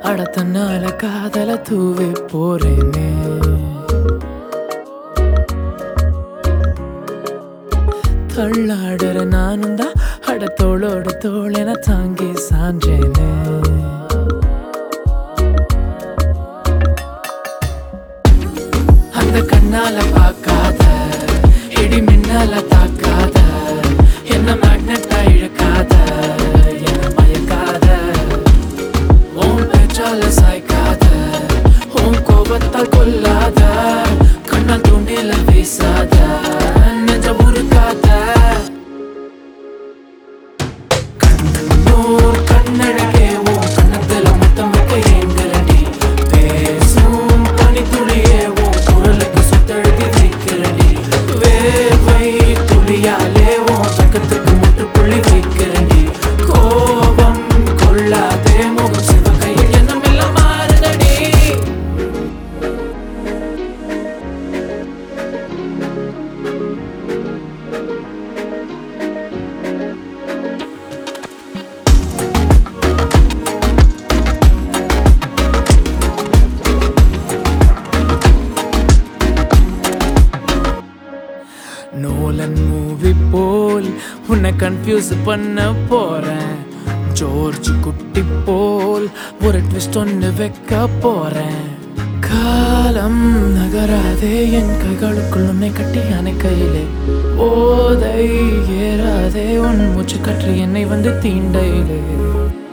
அடத்தனால காதல தூவி போறேனே தள்ளாடுற நானும் தான் அட தோளோடு தோளென தாங்கி சாஞ்சேனே அந்த கண்ணால பார்க்காத இடி மின்னால தாக்காத என்ன மேக்னெட்டா இழுக்காத என்ன மயக்காத உன் பேச்சால சாய்க்காத உன் கோபத்தால் கொல்லாத கண்ணால் தூண்டில வீசாத நெஞ்ச உருக்காத கண்ணூர் கண்ணழகே உன் கண்ணத்துல முத்தம் வைக்க ஏங்குறடி பேசும் பனித்துளியே உன் குரலுக்கு சுத்தழுதி வைக்கிறடி வேர்வை துளியாலே உன் பக்கத்துக்கு முற்றுப்புள்ளி வைக்கிறடி கோபம் கொள்ளாதே முகம் சிவகையில் எண்ணம் எல்லாம் மாறுதடி நோலன் மூவி போல் உன்னை கன்ஃபியூஸ் பண்ண போறேன் ஜோர்ஜ் குட்டி போல் ஒரு ட்விஸ்ட் ஒன்று வைக்க போறேன் காலம் நகராதே என் கைகளுக்குள் உன்னை கட்டி அணைக்கையிலே ஓதை ஏறாதே உன் மூச்சு கற்று என்னை வந்து தீண்டையிலே